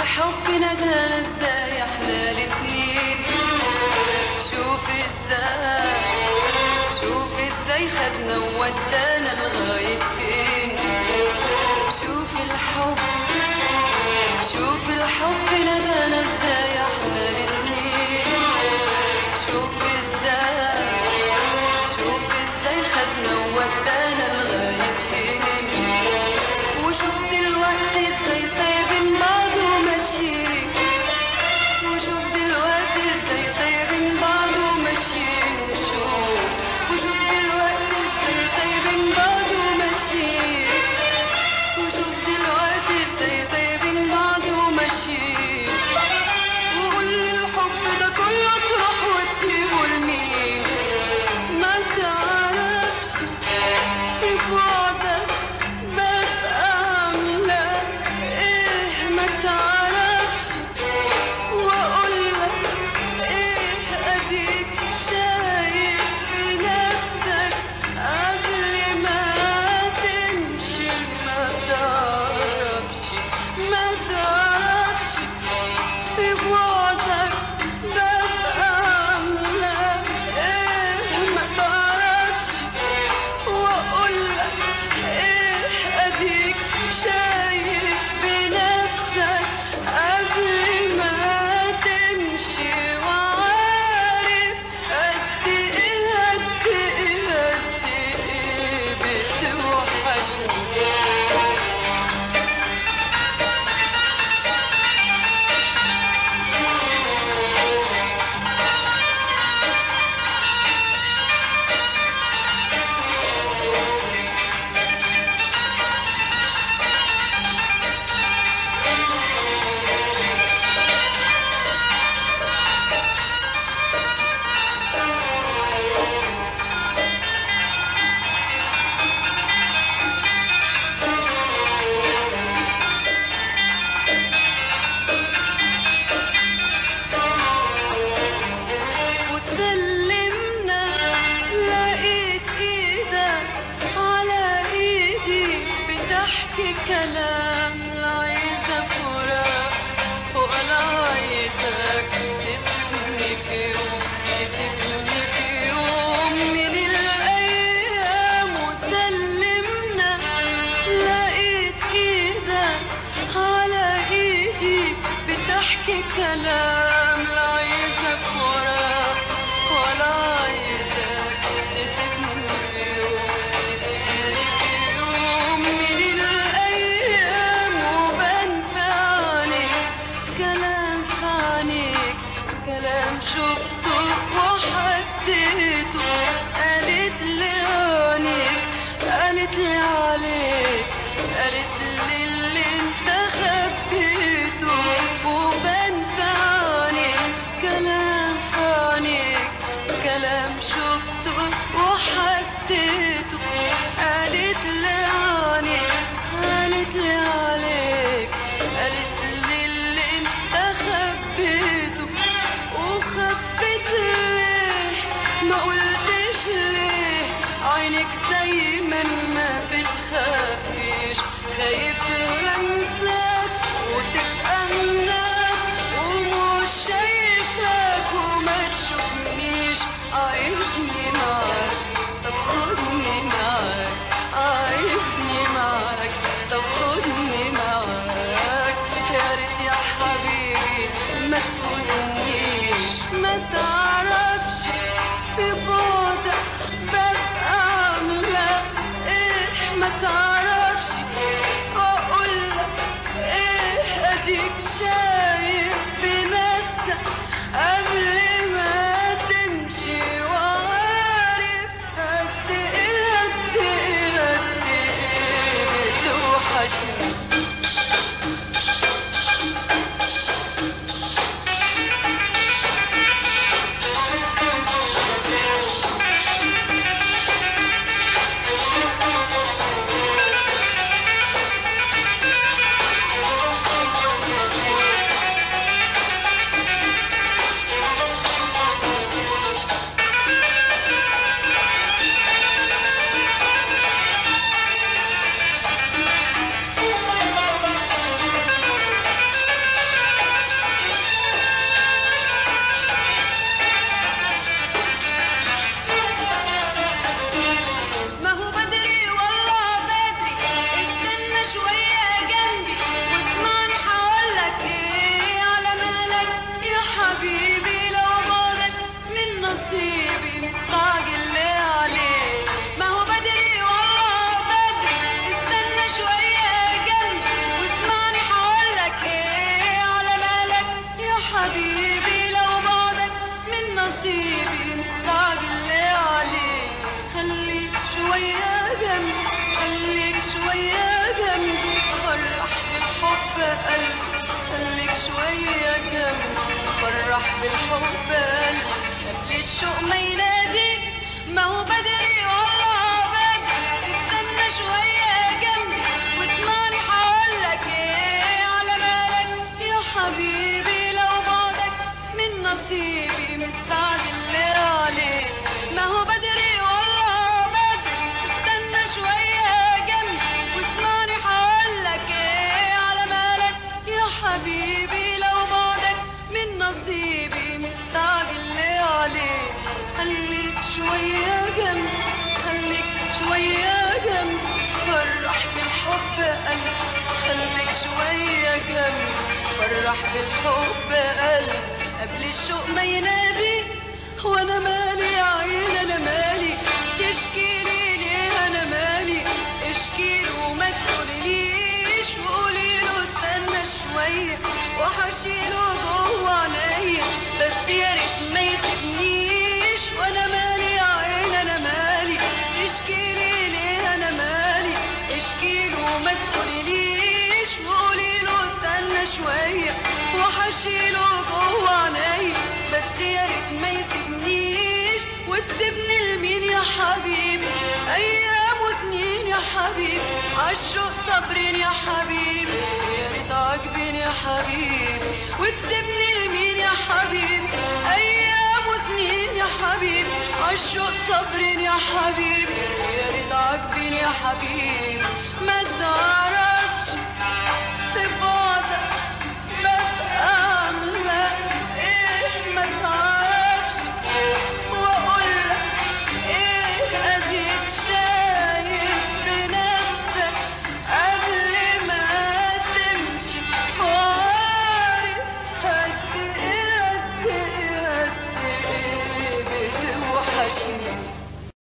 حبنا ده ازاي احنا الاتنين شوف ازاي شوف ازاي خدنا وودانا لغاية فين شوف الحب شوف الحب ندانا ازاي احنا الاتنين شوف ازاي شوف ازاي خدنا وودانا لغاية فين وشوف دلوقتي ازاي سايبين بعض وماشيين وشوف دلوقتي ازاي سايبين بعض وماشيين وشوف وشوف دلوقتي ازاي سايبين بعض وماشيين وشوف دلوقتي ازاي سايبين بعض وماشيين وقول الحب ده كله تروح وتسيبه لمين ما تعرفش في بعدك ببقى عاملة ايه ما تعرفش واقولك ايه اديك شايف بنفسك قبل ما تمشي ما تعرفش ما تعرفش في بعدك ببقى عاملة ايه ما تعرفش واقولك ايه اديك شايف بنفسك قبل ما تمشي وعارف قد ايه قد ايه قد ايه بتوحشني وسلمنا لقيت ايدك على ايدي بتحكي كلام لا عايزة فراق ولا عايزك تسيبني في يوم تسيبني في يوم من الايام وسلمنا لقيت ايدك على ايدي بتحكي كلام لا عايزك فراق ولا عايزك تسيبني في يوم تسيبني في يوم من الايام وبان في عينيك كلام في عينيك كلام شفته وحسيته قالت لي عينيك قالت لي عليك قالت لي اللي انت خبيته وبان في عينيك كلام في عينيك كلام شفته وحسيته قالت لي عينيك قالت لي عليك قالت لي اللي انت خبيته وخبيت ليه ما قلتش ليه عينك دايما ما بتخبيش خايف لمسك وتبقى هناك ومش شايفك وما تشوفنيش عايزني معاك طب خدني معاك عايزني معاك طب خدني معاك يا ريت يا حبيبي ما تخدنيش ما تعرفش في بعدك ببقى عاملة ايه ما تعرفش واقولك ايه اديك شايف بنفسك قبل ما تمشي وعارف قد ايه قد ايه قد ايه بتوحشني قلبي خليك شوية جنبي فرح بالحب قلبي قبل الشوق ما يناديك ما هو بدري والله بدري استنى شوية جنبي واسمعني هقولك ايه على بالك يا حبيبي لو بعدك من نصيبي مستعجل عليك ما هو بدري والله بدري استنى شوية جنبي واسمعني هقولك ايه على بالك يا حبيبي لو بعدك من نصيبي مستعجل عليك خليك شوية جنبي خليك شوية جنبي فرح بالحب قلبي خليك شوية جنبي فرح بالحب قلبي قبل الشوق ما ينادي وانا مالي يا عين انا مالي تشكي لي ليه انا مالي اشكي له وما تقوليليش وقولي له استنى شويه وحشيله جوه عينيا بس يا ريت ما يسيبنيش وانا مالي يا عين انا مالي تشكي لي ليه انا مالي اشكي له وما تقوليليش وقولي له استنى شويه وحشيله جوه عينيا بس يا ريت ما يسيبنيش وتسيبني لمين يا حبيبي ايام وسنين يا حبيبي عالشوق صابرين يا حبيبي ويا ريت عاجبين يا حبيبي وتسيبني لمين يا حبيبي ايام وسنين يا حبيبي عالشوق صابرين يا حبيبي ويا ريت عاجبين يا حبيبي ما تعرف